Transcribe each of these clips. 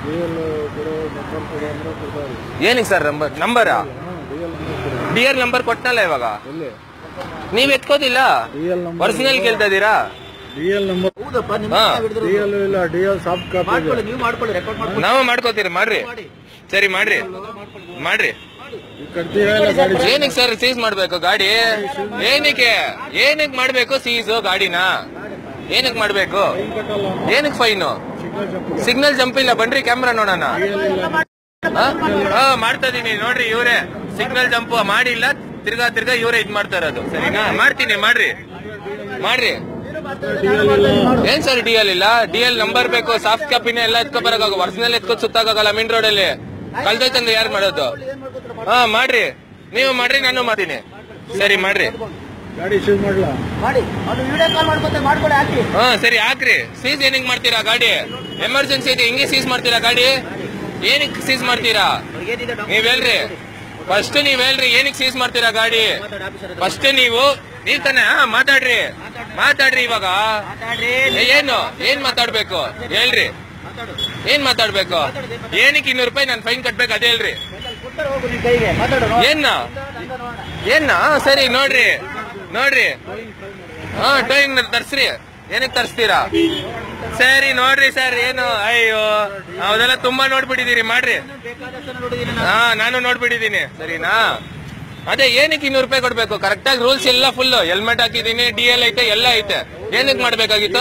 D L ಕೊಡೋ number ಕೊಡು ಅಂದ್ರೆ ಕೊಡ್ತಾರೆ ಏನಕ್ಕೆ ಸರ್ ನಂಬರ್ ನಂಬರಾ ಹಾಂ ಡಿ ಎಲ್ ನಂಬರ್ ಕೊಡು ಡಿ ಎಲ್ ನಂಬರ್ ಕೊಟ್ಟನಲ್ಲ ಇವಾಗ ಎಲ್ಲಿ ನೀವ್ ಎತ್ಕೋದಿಲ್ಲ ಡಿ ಎಲ್ ನಂಬರ್ ಒರಿಜಿನಲ್ ಕೇಳ್ತಾ ಇದೀರಾ ಡಿ ಎಲ್ ನಂಬರ್ ಹೌದಪ್ಪ ನಿಮ್ಮ ಹಾ. ಡಿ ಎಲ್ ಇಲ್ಲ ಡಿ ಎಲ್ ಸಾಫ್ಟ್ ಕಾಪಿ ಇದೆ ಮಾಡ್ಕೊಳ್ಳಿ ನೀವು ಮಾಡ್ಕೊಳ್ಳಿ ರೆಕಾರ್ಡ್ ಮಾಡ್ಕೊಳ್ಳಿ ನಾವು ಮಾಡ್ಕೋತೀರಿ ಮಾಡ್ರಿ ಸರಿ ಮಾಡ್ರಿ ಮಾಡ್ರಿ ಈಗ ಕಟ್ತೀರಾ ಇಲ್ಲ ಗಾಡಿ ಏನಕ್ಕೆ ಸರ್ ಸೀಸ್ ಮಾಡ್ಬೇಕು ಗಾಡಿ ಏನಕ್ಕೆ ಏನಕ್ಕೆ ಮಾಡ್ಬೇಕು ಸೀಸು ಗಾಡಿನ ಏನಕ್ಕೆ ಮಾಡ್ಬೇಕು ಕಟ್ಟಲ್ಲ ಏನಕ್ಕೆ fine signal jump signal jump ಇಲ್ಲ ಬನ್ರಿ ಕ್ಯಾಮ್ರಾ ನೋಡೋಣ ಹಾ? ಹಾ ಮಾಡ್ತಾ ಇದೀನಿ ನೋಡ್ರಿ ಇವ್ರೆ ಸಿಗ್ನಲ್ ಜಂಪ್ ಮಾಡಿಲ್ಲ ತಿರ್ಗಾ ತಿರ್ಗಾ ಇವರೇ ಇದ್ ಮಾಡ್ತಾ ಇರೋದು ಸರಿನಾ ಮಾಡ್ತೀನಿ ಮಾಡ್ರಿ ಮಾಡ್ರಿ ಡಿ ಎಲ್ ಇಲ್ಲ ಏನ್ ಸರ್ ಡಿ ಎಲ್ ಇಲ್ಲ ಡಿ ಎಲ್ ನಂಬರ್ ಬೇಕು ಸಾಫ್ಟ್ ಕಾಪಿನ ಎಲ್ಲ ಎತ್ಕೊ ಬರಕಾಗ ಒರಿಜಿನಲ್ ಎತ್ಕೊ ಸುತ್ತಾಗಲ್ಲ ಮೀನ್ ರೋಡ್ ಅಲ್ಲಿ ಕಲ್ದೈತಂದ್ರೆ ಯಾರು ಮಾಡೋದು ಹಾ ಮಾಡ್ರಿ ನೀವು ಮಾಡ್ರಿ ನಾನು ಮಾಡ್ತೀನಿ ಸರಿ ಮಾಡ್ರಿ ಗಾಡಿ ಶೂಟ್ ಮಾಡ್ಲಾ ಮಾಡಿ ಅದು ವಿಡಿಯೋ ಕಾಲ್ ಮಾಡ್ಕೊತೆ ಮಾಡ್ಕೊಳ್ಳಿ ಹಾಕಿ ಹಾ ಸರಿ ಹಾಕ್ರಿ ಸೀಸ್ ಏನಕ್ಕೆ ಮಾಡ್ತೀರಾ ಗಾಡಿ ಎಮರ್ಜೆನ್ಸಿ ಐತೆ ಹಿಂಗೆ ಸೀಸ್ ಮಾಡ್ತೀರಾ ಗಾಡಿ ಏನಕ್ಕೆ ಸೀಸ್ ಮಾಡ್ತೀರಾ ಏನಿದೆ ಡಾಕ್ಟರ್ ನೀವ್ ಹೇಳ್ರಿ ಫಸ್ಟ್ ನೀವ್ ಹೇಳ್ರಿ ಏನಕ್ಕೆ ಸೀಸ್ ಮಾಡ್ತೀರಾ ಗಾಡಿ ಮಾತಾಡಿ ಆಫೀಸರ್ ಫಸ್ಟ್ ನೀವು ನೀವ್ ತಾನೆ ಹಾ, ಮಾತಾಡ್ರಿ ಮಾತಾಡ್ರಿ ಇವಾಗ ಮಾತಾಡ್ರಿ ಏ, ಏನು ಏನ್ ಮಾತಾಡ್ಬೇಕು ಹೇಳ್ರಿ ಮಾತಾಡು ಏನ್ ಮಾತಾಡ್ಬೇಕು ಏನಕ್ಕೆ ಇನ್ನೂರು ರೂಪಾಯಿ ನಾನು ಫೈನ್ ಕಟ್ಬೇಕು ಅದೇ ಹೇಳ್ರಿ ಕೊಟ್ಟರೆ ಹೋಗು ನಿನ್ ಕೈಗೆ ಮಾತಾಡು ನೋಡು. ಏನ್ನ ಇಂದ ನೋಡೋಣ. ಏನ್ನ ಹಾ, ಸರಿ ನೋಡ್ರಿ ನೋಡ್ರಿ ಹಾ ಟೋಯಿಂಗ್ ತರ್ಸ್ರಿ ಏನಕ್ಕೆ ತರ್ಸ್ತೀರಾ ಸರಿ ನೋಡ್ರಿ ಸರ್ ಏನು ಅಯ್ಯೋ ಅದೆಲ್ಲ ತುಂಬಾ ನೋಡ್ಬಿಟ್ಟಿದೀರಿ ಮಾಡ್ರಿ ಬೇಕಾದಷ್ಟು ನೋಡಿದೀನಿ ನಾನು. ಹಾ ನಾನು ನೋಡ್ಬಿಟ್ಟಿದೀನಿ ಸರಿನಾ ಅದೇ ಏನಕ್ಕೆ ಇನ್ನೂರು ರೂಪಾಯಿ ಕೊಡ್ಬೇಕು ಕರೆಕ್ಟ್ ಆಗಿ ರೂಲ್ಸ್ ಎಲ್ಲ ಫುಲ್ ಹೆಲ್ಮೆಟ್ ಹಾಕಿದೀನಿ ಡಿ ಎಲ್ ಐತೆ ಎಲ್ಲ ಐತೆ ಏನಕ್ಕೆ ಮಾಡ್ಬೇಕಾಗಿತ್ತು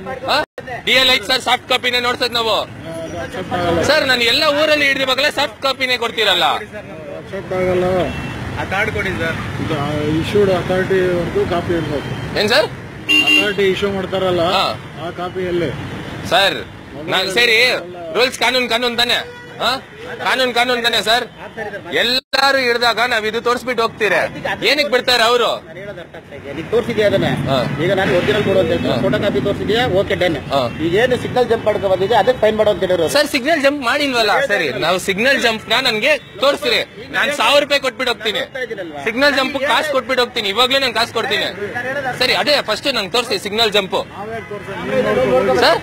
ಡಿ ಎಲ್ ಐತೆ ಸರ್ ಸಾಫ್ಟ್ ಕಾಪಿನೇ ನೋಡ್ಸದ್ ನಾವು ಅಕ್ಸೆಪ್ಟ್ ಆಗಲ್ಲ ಸರ್ ನಾನು ಎಲ್ಲ ಊರಲ್ಲಿ ಹಿಡಿದಿರ್ಬೇಕಲ್ಲ ಸಾಫ್ಟ್ ಕಾಪಿನೇ ಕೊಡ್ತೀರಲ್ಲ ಅಕ್ಸೆಪ್ಟ್ ಆಗಲ್ಲ ಆ ಕಾರ್ಡ್ ಕೊಡಿ ಸರ್ ಇಶ್ಯೂಡ್ ಅಥಾರಿಟಿ ಒಂದು ಕಾಪಿ ಇರ್ಬೇಕು ಏನ್ ಸರ್ ಅಥಾರಿಟಿ ಇಶ್ಯೂ ಮಾಡ್ತಾರಲ್ಲ ಹಾ. ಆ ಕಾಪಿಯಲ್ಲಿ ಸರ್ ನಾನ್ ಸರಿ ರೂಲ್ಸ್ ಕಾನೂನ್ ಕಾನೂನ್ ತಾನೆ ಹಾ? ಕಾನೂನ್ ಕಾನೂನ್ ತಾನೆ ಸರ್ ಎಲ್ಲಾರು ಹಿಡ್ದಾಗ ನಾವ್ ಇದು ತೋರ್ಸ್ಬಿಟ್ಟು ಹೋಗ್ತೀರಿ ಏನಕ್ಕೆ ಬಿಡ್ತಾರೆ ಅವರು ನಾನು ಹೇಳೋದು ಅರ್ಥ ಆಗ್ತಾ ಇದೆಯಾ ನೀನ್ ತೋರಿಸಿದ್ಯಾ ಅದನ್ನ ಹಾ. ಈಗ ನಾನು ಒರಿಜಿನಲ್ ಕೊಡು ಅಂತ ಹೇಳ್ತೀನಿ ಫೋಟೋ ಕಾಪಿ ತೋರಿಸಿದ್ಯಾ ಓಕೆ ಡನ್ ಹಾ. ಈಗ ಏನು ಸಿಗ್ನಲ್ ಜಂಪ್ ಮಾಡ್ಕೊ ಬಂದಿದೆ ಅದಕ್ಕೆ ಫೈನ್ ಮಾಡೋ ಅಂತ ಹೇಳಿರೋರು ಸರ್ ಸಿಗ್ನಲ್ ಜಂಪ್ ಮಾಡಿಲ್ವಲ್ಲ ಸರಿ ನಾವು ಸಿಗ್ನಲ್ ಜಂಪ್ ನ ನನ್ಗೆ ತೋರಿಸ್ತೀರಿ ನಾನ್ ಸಾವಿರ ರೂಪಾಯಿ ಕೊಟ್ಬಿಟ್ಟು ಹೋಗ್ತೀನಿ ಸಿಗ್ನಲ್ ಜಂಪ್ ಕಾಸು ಕೊಟ್ಬಿಟ್ಟು ಹೋಗ್ತೀನಿ ಇವಾಗ್ಲೇ ನಾನು ಕಾಸು ಕೊಡ್ತೀನಿ ಸರಿ ಅದೇ ಫಸ್ಟ್ ನಂಗೆ ತೋರಿಸಿ ಸಿಗ್ನಲ್ ಜಂಪ್ ಸರ್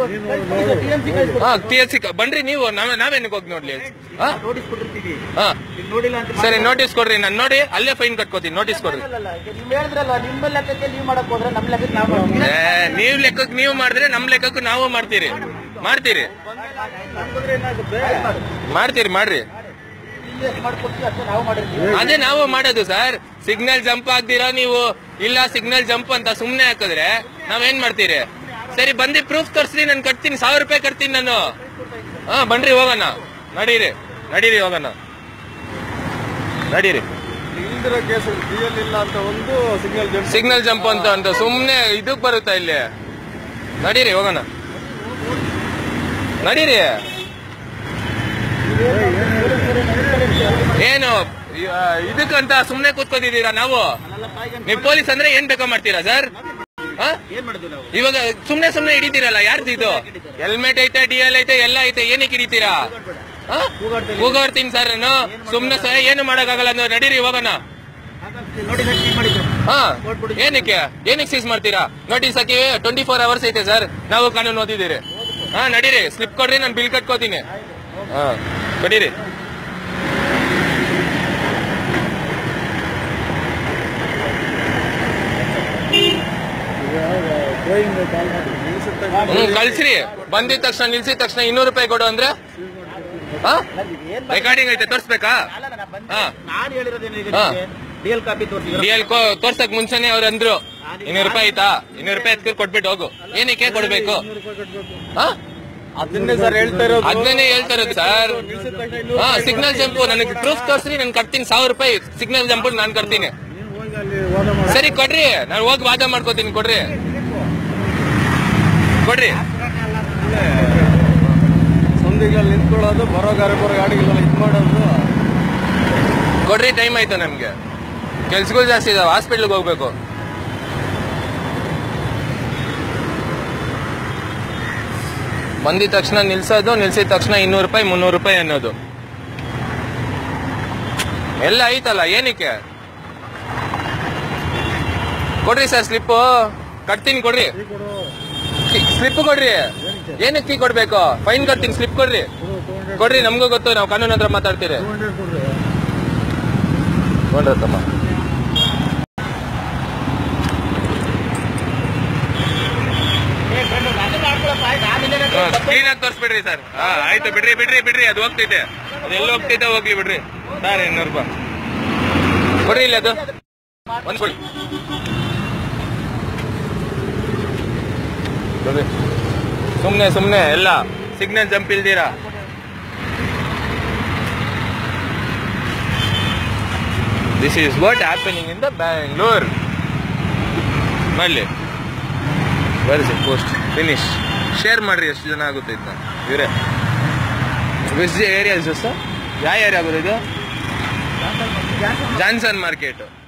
ಹಾ ಟಿ ಎಸ್ ಸಿ ಬನ್ರಿ ನೀವು ನಾವೇ ನಾವೇನಕ್ಕೆ ಹೋಗಿ ನೋಡ್ಲಿ ಹಾ ನೋಟಿಸ್ ಕೊಟ್ಟಿರ್ತೀವಿ ಹಾ ಈಗ ನೋಡಿಲ್ಲ ಅಂತ ಸರಿ ನೋಟಿಸ್ ಕೊಡ್ರಿ ನಾನು ನೋಡಿ ಅಲ್ಲೇ ಫೈನ್ ಕಟ್ಕೋತೀನಿ ನೋಟಿಸ್ ಕೊಡ್ರಿ ಅಲ್ಲ, ಈಗ ನೀವ್ ಹೇಳಿದ್ರಲ್ಲ ನಿಮ್ಮ ಲೆಕ್ಕಕ್ಕೆ ನೀವು ಮಾಡಕ್ ಹೋದ್ರೆ ನಮ್ಮ ಲೆಕ್ಕಕ್ಕೆ ನಾವು ಮಾಡ್ತೀವಿ ಏ, ನೀವ್ ಲೆಕ್ಕಕ್ಕೆ ನೀವು ಮಾಡಿದ್ರೆ ನಮ್ ಲೆಕ್ಕಕ್ಕೂ ನಾವು ಮಾಡ್ತೀರಿ ಮಾಡ್ತೀರಿ ಮಾಡ್ತೀರಿ ಮಾಡ್ರಿ ಇನ್ವೆಸ್ಟ್ ಮಾಡ್ಕೊಡ್ತೀವಿ ಅಷ್ಟೇ ನಾವು ಮಾಡಿರ್ತೀವಿ ಅದೇ ನಾವು ಮಾಡೋದು ಸರ್ ಸಿಗ್ನಲ್ ಜಂಪ್ ಆಗ್ದಿರಾ ನೀವು ಇಲ್ಲ ಸಿಗ್ನಲ್ ಜಂಪ್ ಅಂತ ಸುಮ್ನೆ ಹಾಕಿದ್ರೆ ನಾವೇನ್ ಮಾಡ್ತೀರಿ ಸರಿ ಬಂದಿ ಪ್ರೂಫ್ ತೋರಿಸ್ರಿ ನಾನು ಕಟ್ತೀನಿ ಸಾವಿರ ರೂಪಾಯಿ ಕಟ್ತೀನಿ ನಾನು ಹಾ ಬನ್ರಿ ಹೋಗೋಣ ನಡೀರಿ ನಡೀರಿ ಹೋಗೋಣ ನಡೀರಿ ಇಲ್ದಿರೋ ಕೇಸ್ ಡಿ ಎಲ್ ಇಲ್ಲ ಅಂತ ಒಂದು ಸಿಗ್ನಲ್ ಜಂಪ್ ಸಿಗ್ನಲ್ ಜಂಪ್ ಅಂತ ಅಂತ ಸುಮ್ನೆ ಇದಕ್ ಬರುತ್ತಾ ಇಲ್ಲಿ ನಡೀರಿ ಹೋಗೋಣ ನಡೀರಿ ಏನು ಆ, ಇದಕ್ಕಂತ ಸುಮ್ನೆ ಕೂತ್ಕೋತಿದ್ದೀರಾ ನಾವು ನೀವು ಪೊಲೀಸ್ ಅಂದ್ರೆ ಏನ್ ಬೇಕೋ ಮಾಡ್ತೀರಾ ಸರ್ ಏನ್ ಮಾಡಿದ್ವಿ ನಾವು ಇವಾಗ ಸುಮ್ನೆ ಸುಮ್ನೆ ಹಿಡಿತೀರಲ್ಲ ಯಾರ್ದು ಇದು ಹೆಲ್ಮೆಟ್ ಐತೆ ಡಿ ಎಲ್ ಐತೆ ಎಲ್ಲ ಐತೆ ಏನಕ್ಕೆ ಹಿಡಿತೀರಾ ಆ? ಕೂಗಾಡ್ತೀನಿ ಸರ್ ನಾನು ಸುಮ್ನೆ ಸಹ ಏನು ಮಾಡಕ್ಕಾಗಲ್ಲ ಅಂದ್ರೆ ನಡೀರಿ ಹೋಗೋಣ ನೋಡಿ ಸೀಸ್ ಮಾಡಿದ್ರು ಹಾ ಏನಕ್ಕೆ ಏನಕ್ಕೆ ಸೀಸ್ ಮಾಡ್ತೀರಾ ನೋಟಿಸ್ ಹಾಕಿ ಟ್ವೆಂಟಿ ಫೋರ್ ಅವರ್ಸ್ ಐತೆ ಸರ್ ನಾವು ಕಾನೂನು ಓದಿದ್ದೀರಿ ಹಾ ನಡೀರಿ ಸ್ಲಿಪ್ ಕೊಡ್ರಿ ನಾನು ಬಿಲ್ ಕಟ್ಕೋತೀನಿ ಹಾ ಕೊಡೀರಿ ಗೋಯಿಂಗ್ ಕಾಲ್ ಮಾಡಿ ನಿಲ್ಸಿದ ತಕ್ಷಣ ಹ್ಮ್ ಕಳ್ಸ್ರಿ ಬಂದಿದ ತಕ್ಷಣ ನಿಲ್ಸಿದ ತಕ್ಷಣ ಇನ್ನೂರು ರೂಪಾಯಿ ಕೊಡು ಅಂದ್ರೆ ಹಾ ಏನ್ ರೆಕಾರ್ಡಿಂಗ್ ಐತೆ ತೋರ್ಸ್ಬೇಕಾ ಅಲ್ಲ ನಾನು ಬಂದೆ. ಹಾ. ನಾನು ಹೇಳಿರೋದೇನಿದೆ ಹಾ. ಡಿ ಎಲ್ ಕಾಪಿ ತೋರಿಸಿ ಡಿ ಎಲ್ ತೋರ್ಸಕ್ ಮುಂಚೆನೆ ಅವ್ರು ಅಂದ್ರು ಇನ್ನೂರು ರೂಪಾಯಿ ಆಯ್ತಾ ಇನ್ನೂರು ರೂಪಾಯಿ ಎತ್ಕೊಂಡು ಕೊಟ್ಬಿಟ್ಟು ಹೋಗು ಏನಕ್ಕೆ ಕೊಡ್ಬೇಕು ಹಾ ಅದನ್ನೇ ಸರ್ ಹೇಳ್ತಾ ಇರೋದು ಅದನ್ನೇ ಹೇಳ್ತಾ ಇರೋದು ಸರ್ ನಿಲ್ಸಿದ ತಕ್ಷಣ ಇನ್ನೂರು ಹಾ ಸಿಗ್ನಲ್ ಜಂಪ್ ನನಗೆ ಪ್ರೂಫ್ ತೋರಿಸ್ರಿ ನಾನು ಕಟ್ತೀನಿ ಸಾವಿರ ರೂಪಾಯಿ ಸಿಗ್ನಲ್ ಜಂಪ್ ನಾನು ಕಟ್ತೀನಿ ನೀವು ಹೋಗಿ ಅಲ್ಲಿ ವಾದ ಮಾಡಿ ಸರಿ ಕೊಡ್ರಿ ನಾನು ಹೋಗಿ ವಾದ ಮಾಡ್ಕೋತೀನಿ ಕೊಡ್ರಿ ಕೊಡ್ರಿ ಸಂದಿಗಳಲ್ಲಿ ನಿಂತ್ಕೊಳ್ಳೋದು ಬರೋ ಗಾರಿ ಬರೋ ಗಾಡಿಗೆಲ್ಲ ಇದು ಮಾಡೋದು ಕೊಡ್ರಿ ಟೈಮ್ ಆಯ್ತು ನಮ್ಗೆ ಕೆಲ್ಸಗಳು ಜಾಸ್ತಿ ಇದಾವೆ ಹಾಸ್ಪಿಟ್ಲ್ಗೆ ಹೋಗ್ಬೇಕು ಬಂದಿದ ತಕ್ಷಣ ನಿಲ್ಸೋದು ನಿಲ್ಸಿದ ತಕ್ಷಣ ಇನ್ನೂರು ರೂಪಾಯಿ ಮುನ್ನೂರು ರೂಪಾಯಿ ಅನ್ನೋದು ಎಲ್ಲ ಐತಲ್ಲ ಏನಕ್ಕೆ ಕೊಡ್ರಿ ಸರ್ ಸ್ಲಿಪ್ಪು ಕಟ್ತೀನಿ ಕೊಡ್ರಿ ಟೀ ಕೊಡು ಸ್ಲಿಪ್ ಕೊಡ್ರಿ ಏನ್ ಅಷ್ಟೇ ಏನಕ್ಕೆ ಕೀ ಕೊಡ್ಬೇಕು ಫೈನ್ ಕಟ್ತೀನಿ ಸ್ಲಿಪ್ ಕೊಡ್ರಿ ಕೊಡ್ರಿ ನಮಗೂ ಗೊತ್ತು ನಾವು ಕಾನೂನು ಹತ್ರ ಮಾತಾಡ್ತೀರಿ ಟೂ ಹಂಡ್ರೆಡ್ ಕೊಡ್ರಿ ನೋಡ್ರತ್ತಮ್ಮ ಕ್ಲೀನ್ ಆಗಿ ತೋರಿಸ್ಬಿಡ್ರಿ ಸರ್ ಹಾ ಆಯ್ತು ಬಿಡ್ರಿ ಬಿಡ್ರಿ ಬಿಡ್ರಿ ಅದು ಹೋಗ್ತೈತೆ ಅದು ಎಲ್ಲಿ ಹೋಗ್ತೈತೆ ಹೋಗ್ಲಿ ಬಿಡ್ರಿ ಸರ್ ಇನ್ನೂರು ರೂಪಾಯಿ ಕೊಡ್ರಿ ಇಲ್ಲಿ ಅದು ಒಂದ್ ಕೊಡಿ ಕೊಡ್ರಿ ಸುಮ್ನೆ ಸುಮ್ನೆ ಎಲ್ಲ ಸಿಗ್ನಲ್ ಜಂಪ್ ಇಲ್ದಿರಾ this is what happening in the Bangalore ಮಾಡಲಿ very it post finish share ಮಾಡ್ರಿ ಎಷ್ಟು ಜನ ಆಗುತ್ತೆ ಇದನ್ನ ಇವರೇ ವಿಸ್ ಏರಿಯಾ ಸರ್ ಯಾವ ಏರಿಯಾ ಆಗೋದು ಇದು ಜಾನ್ಸನ್ ಮಾರ್ಕೆಟ್